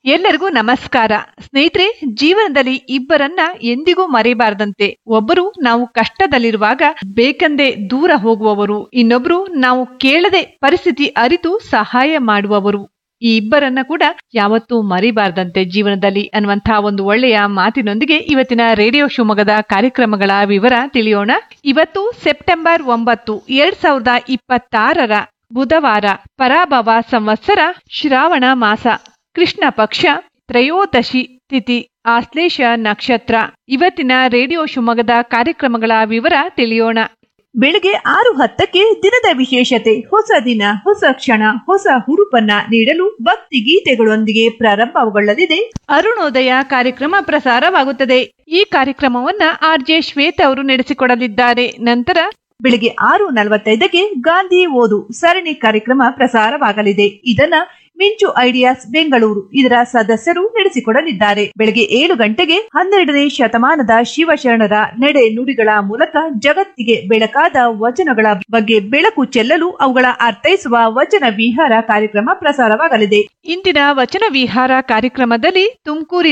ಎಲ್ಲರಿಗೂ ನಮಸ್ಕಾರ ಸ್ನೇಹಿತರೆ ಜೀವನದಲ್ಲಿ ಇಬ್ಬರನ್ನ ಎಂದಿಗೂ ಮರೆಯಬಾರದಂತೆ ಒಬ್ಬರು ನಾವು ಕಷ್ಟದಲ್ಲಿರುವಾಗ ಬೇಕಂದೆ ದೂರ ಹೋಗುವವರು ಇನ್ನೊಬ್ರು ನಾವು ಕೇಳದೆ ಪರಿಸ್ಥಿತಿ ಅರಿತು ಸಹಾಯ ಮಾಡುವವರು ಈ ಇಬ್ಬರನ್ನ ಕೂಡ ಯಾವತ್ತೂ ಮರಿಬಾರ್ದಂತೆ ಜೀವನದಲ್ಲಿ ಅನ್ನುವಂತಹ ಒಂದು ಒಳ್ಳೆಯ ಮಾತಿನೊಂದಿಗೆ ಇವತ್ತಿನ ರೇಡಿಯೋ ಶಿವಮೊಗ್ಗದ ಕಾರ್ಯಕ್ರಮಗಳ ವಿವರ ತಿಳಿಯೋಣ ಇವತ್ತು ಸೆಪ್ಟೆಂಬರ್ ಒಂಬತ್ತು ಎರಡ್ ಸಾವಿರದ ಇಪ್ಪತ್ತಾರರ ಬುಧವಾರ ಪರಾಭವ ಸಂವತ್ಸರ ಶ್ರಾವಣ ಮಾಸ ಕೃಷ್ಣ ಪಕ್ಷ ತ್ರಯೋದಶಿ ತಿಥಿ ಆಶ್ಲೇಷ ನಕ್ಷತ್ರ ಇವತ್ತಿನ ರೇಡಿಯೋ ಶಿವಮೊಗ್ಗದ ಕಾರ್ಯಕ್ರಮಗಳ ವಿವರ ತಿಳಿಯೋಣ ಬೆಳಗ್ಗೆ ಆರು ಹತ್ತಕ್ಕೆ ದಿನದ ವಿಶೇಷತೆ ಹೊಸ ದಿನ ಹೊಸ ಕ್ಷಣ ಹೊಸ ಹುರುಪನ್ನ ನೀಡಲು ಭಕ್ತಿ ಗೀತೆಗಳೊಂದಿಗೆ ಪ್ರಾರಂಭಗೊಳ್ಳಲಿದೆ ಅರುಣೋದಯ ಕಾರ್ಯಕ್ರಮ ಪ್ರಸಾರವಾಗುತ್ತದೆ ಈ ಕಾರ್ಯಕ್ರಮವನ್ನ ಆರ್ ಜೆ ಶ್ವೇತ ಅವರು ನಡೆಸಿಕೊಡಲಿದ್ದಾರೆ ನಂತರ ಬೆಳಿಗ್ಗೆ ಆರು ನಲವತ್ತೈದಕ್ಕೆ ಗಾಂಧಿ ಓದು ಸರಣಿ ಕಾರ್ಯಕ್ರಮ ಪ್ರಸಾರವಾಗಲಿದೆ ಇದನ್ನ ಮಿಂಚು ಐಡಿಯಾಸ್ ಬೆಂಗಳೂರು ಇದರ ಸದಸ್ಯರು ನಡೆಸಿಕೊಡಲಿದ್ದಾರೆ ಬೆಳಗ್ಗೆ ಏಳು ಗಂಟೆಗೆ ಹನ್ನೆರಡನೇ ಶತಮಾನದ ಶಿವಶರಣರ ನಡೆ ನುಡಿಗಳ ಮೂಲಕ ಜಗತ್ತಿಗೆ ಬೆಳಕಾದ ವಚನಗಳ ಬಗ್ಗೆ ಬೆಳಕು ಚೆಲ್ಲಲು ಅವುಗಳ ಅರ್ಥೈಸುವ ವಚನ ವಿಹಾರ ಕಾರ್ಯಕ್ರಮ ಪ್ರಸಾರವಾಗಲಿದೆ ಇಂದಿನ ವಚನ ವಿಹಾರ ಕಾರ್ಯಕ್ರಮದಲ್ಲಿ ತುಮಕೂರಿನ